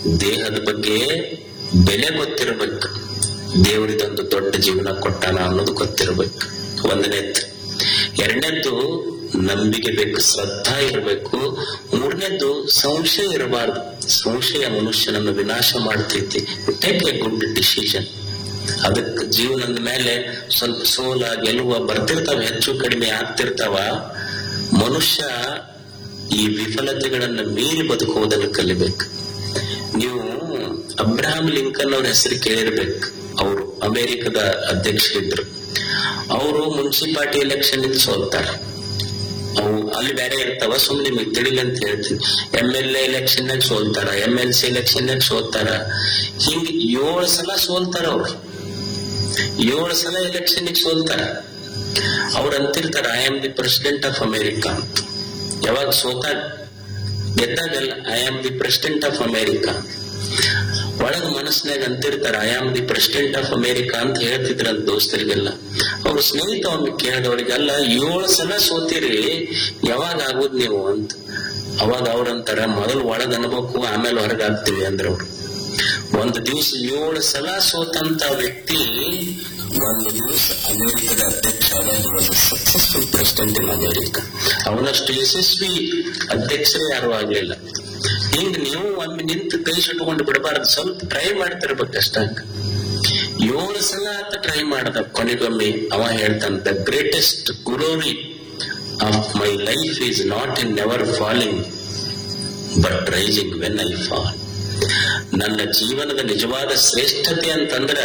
ದೇಹದ ಬಗ್ಗೆ ಬೆಲೆ ಗೊತ್ತಿರಬೇಕು ದೇವರಿದೊಂದು ದೊಡ್ಡ ಜೀವನ ಕೊಟ್ಟಾನ ಅನ್ನೋದು ಗೊತ್ತಿರಬೇಕು ಒಂದನೇದ್ದು ಎರಡನೇದ್ದು ನಂಬಿಕೆ ಬೇಕು ಶ್ರದ್ಧಾ ಇರಬೇಕು ಮೂರನೇದ್ದು ಸಂಶಯ ಇರಬಾರ್ದು ಸಂಶಯ ಮನುಷ್ಯನನ್ನು ವಿನಾಶ ಮಾಡ್ತೈತಿ ಟೇಕ್ ಎ ಗುಡ್ ಡಿಸಿಷನ್ ಅದಕ್ಕೆ ಜೀವನದ ಮೇಲೆ ಸ್ವಲ್ಪ ಸೋಲ ಗೆಲುವ ಬರ್ತಿರ್ತಾವ ಹೆಚ್ಚು ಕಡಿಮೆ ಆಗ್ತಿರ್ತಾವ ಮನುಷ್ಯ ಈ ವಿಫಲತೆಗಳನ್ನ ಮೀರಿ ಬದುಕುವುದನ್ನು ಕಲಿಬೇಕು ನೀವು ಅಬ್ರಹಾಂ ಲಿಂಕನ್ ಅವ್ರ ಹೆಸರು ಕೇಳಿರ್ಬೇಕು ಅವರು ಅಮೆರಿಕದ ಅಧ್ಯಕ್ಷರಿದ್ರು ಅವರು ಮುನ್ಸಿಪಾಲಿಟಿ ಎಲೆಕ್ಷನ್ ಇಂದ ಸೋಲ್ತಾರ ಅವು ಅಲ್ಲಿ ಬೇರೆ ಇರ್ತಾವ ಸುಮ್ನೆ ನಿಮಗೆ ತಿಳಿಲಿ ಅಂತ ಹೇಳ್ತೀನಿ ಎಂ ಎಲ್ ಎ ಎಲೆಕ್ಷನ್ ನಾಗ ಸೋಲ್ತಾರ ಎಂ ಎಲ್ ಸಿ ಎಲೆಕ್ಷನ್ ನಾಗ ಸೋಲ್ತಾರ ಹಿಂಗ್ ಏಳು ಸಲ ಸೋಲ್ತಾರ ಅವ್ರು ಏಳು ಸಲ ಎಲೆಕ್ಷನ್ ಸೋಲ್ತಾರ ಅವ್ರು ಅಂತಿರ್ತಾರ I am the president of America ಅಂತ ಯಾವಾಗ ಸೋತಾಗ ಗೆದ್ದಾಗಲ್ಲ I am the president of America ಒಳಗ ಮನಸ್ಸಿನಾಗ ಅಂತಿರ್ತಾರ I am the president of America ಅಂತ ಹೇಳ್ತಿದ್ರಂತ ದೋಸ್ತರಿಗೆಲ್ಲ ಅವ್ರ ಸ್ನೇಹಿತ ಒಮ್ಮೆ ಕೇಳಿದವರಿಗೆಲ್ಲ ಏಳು ಸಲ ಸೋತಿರಿ ಯಾವಾಗ ಆಗುದ್ ನೀವು ಅಂತ ಅವಾಗ ಅವ್ರಂತಾರ ಮೊದಲು ಒಳಗ್ ಅನ್ಬೇಕು ಆಮೇಲೆ ಹೊರಗ್ ಆಗ್ತೀವಿ ಅಂದ್ರ ಅವ್ರು ಒಂದು ದಿವಸ ಏಳು ಸಲ ಸೋತಂತ ವ್ಯಕ್ತಿ ಒಂದು ದಿವಸ ಅಮೆರಿಕದ ಅಧ್ಯಕ್ಷ ಸಕ್ಸಸ್ಫುಲ್ ಪ್ರೆಸಿಡೆಂಟ್ ಇನ್ ಅಮೆರಿಕ ಅವನಷ್ಟು ಯಶಸ್ವಿ ಅಧ್ಯಕ್ಷರೇ ಯಾರು ಆಗ್ಲಿಲ್ಲ ಹಿಂಗ್ ನೀವು ಒಮ್ಮೆ ನಿಂತು ಕೈ ಸುಟ್ಕೊಂಡು ಬಿಡಬಾರದು ಸ್ವಲ್ಪ ಟ್ರೈ ಮಾಡ್ತಿರ್ಬೇಕಷ್ಟ ಏಳು ಸಲ ಆತ ಟ್ರೈ ಮಾಡದ ಕೊನೆಗೊಮ್ಮೆ ಅವ ಹೇಳ್ತಾನ the greatest glory of my life is not in never falling but rising when I fall ನನ್ನ ಜೀವನದ ನಿಜವಾದ ಶ್ರೇಷ್ಠತೆ ಅಂತಂದ್ರ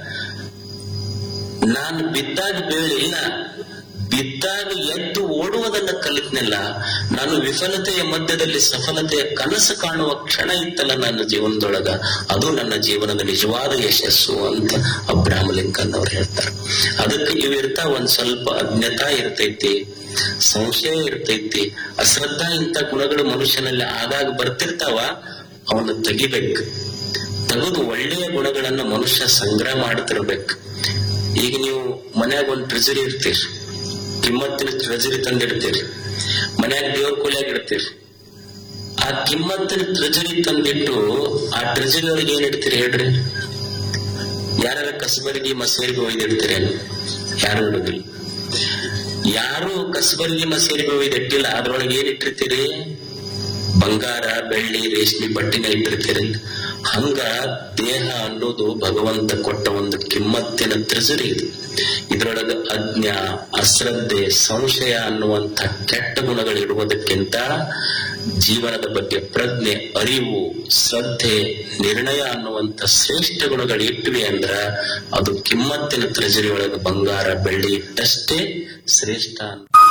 ನಾನು ಬಿದ್ದಾಗ ಬೀಳಿಲ್ಲ ಬಿದ್ದಾಗ ಎದ್ದು ಓಡುವುದನ್ನ ಕಲಿತ್ನಲ್ಲ ನಾನು ವಿಫಲತೆಯ ಮಧ್ಯದಲ್ಲಿ ಸಫಲತೆಯ ಕನಸು ಕಾಣುವ ಕ್ಷಣ ಇತ್ತಲ್ಲ ನನ್ನ ಜೀವನದೊಳಗ ಅದು ನನ್ನ ಜೀವನದ ನಿಜವಾದ ಯಶಸ್ಸು ಅಂತ ಅಬ್ರಾಹ್ಮ ಲಿಂಕನ್ ಅವ್ರು ಹೇಳ್ತಾರೆ ಅದಕ್ಕೆ ಇವಿರ್ತಾ ಒಂದ್ ಸ್ವಲ್ಪ ಅಜ್ಞತಾ ಇರ್ತೈತಿ ಸಂಶಯ ಇರ್ತೈತಿ ಅಶ್ರದ್ಧಾ ಇಂಥ ಗುಣಗಳು ಮನುಷ್ಯನಲ್ಲಿ ಆಗಾಗ ಬರ್ತಿರ್ತಾವ ಅವನ್ನ ತೆಗಿಬೇಕು ತೆಗೆದು ಒಳ್ಳೆಯ ಗುಣಗಳನ್ನ ಮನುಷ್ಯ ಸಂಗ್ರಹ ಮಾಡ್ತಿರ್ಬೇಕು ಈಗ ನೀವು ಮನ್ಯಾಗ ಒಂದು ಟ್ರೆಜರಿ ಇರ್ತೀರಿ ಕಿಮ್ಮತ್ತಿನ ಟ್ರೆಜರಿ ತಂದಿಡ್ತೀರಿ ಮನ್ಯಾಗ ದೇವ್ರ ಕೊಲೆಯಾಗ ಇಡ್ತೀರಿ ಆ ಕಿಮ್ಮತ್ತಿನ ಟ್ರೆಜರಿ ತಂದಿಟ್ಟು ಆ ಟ್ರೆಜರಿ ಒಳಗೆ ಏನ್ ಇಡ್ತೀರಿ ಹೇಳ್ರಿ ಯಾರ ಕಸಬರಿಗೆ ಮಸೇರಿಗೆ ಒಯ್ದಿಡ್ತೀರೇನು ಯಾರು ಇಡುದಿಲ್ಲ ಯಾರು ಕಸಬರಿಗೆ ಮಸೇರಿಗೆ ಒಯ್ದಿಟ್ಟಿಲ್ಲ ಅದ್ರೊಳಗೆ ಏನ್ ಇಟ್ಟಿರ್ತೀರಿ ಬಂಗಾರ ಬೆಳ್ಳಿ ರೇಷ್ಮೆ ಬಟ್ಟಿನ ಇಟ್ಟಿರ್ತೀರಿ ಹಂಗ ದೇಹ ಅನ್ನೋದು ಭಗವಂತ ಕೊಟ್ಟ ಒಂದು ಕಿಮ್ಮತ್ತಿನ ಟ್ರೆಜರಿ ಇದು ಇದ್ರೊಳಗ ಅಜ್ಞ ಅಶ್ರದ್ಧೆ ಸಂಶಯ ಅನ್ನುವಂಥ ಕೆಟ್ಟ ಗುಣಗಳಿರುವುದಕ್ಕಿಂತ ಜೀವನದ ಬಗ್ಗೆ ಪ್ರಜ್ಞೆ ಅರಿವು ಶ್ರದ್ಧೆ ನಿರ್ಣಯ ಅನ್ನುವಂಥ ಶ್ರೇಷ್ಠ ಗುಣಗಳು ಇಟ್ವಿ ಅಂದ್ರ ಅದು ಕಿಮ್ಮತ್ತಿನ ಟ್ರೆಜರಿ ಒಳಗ ಬಂಗಾರ ಬೆಳ್ಳಿ ಇಟ್ಟಷ್ಟೇ ಶ್ರೇಷ್ಠ ಅಂತ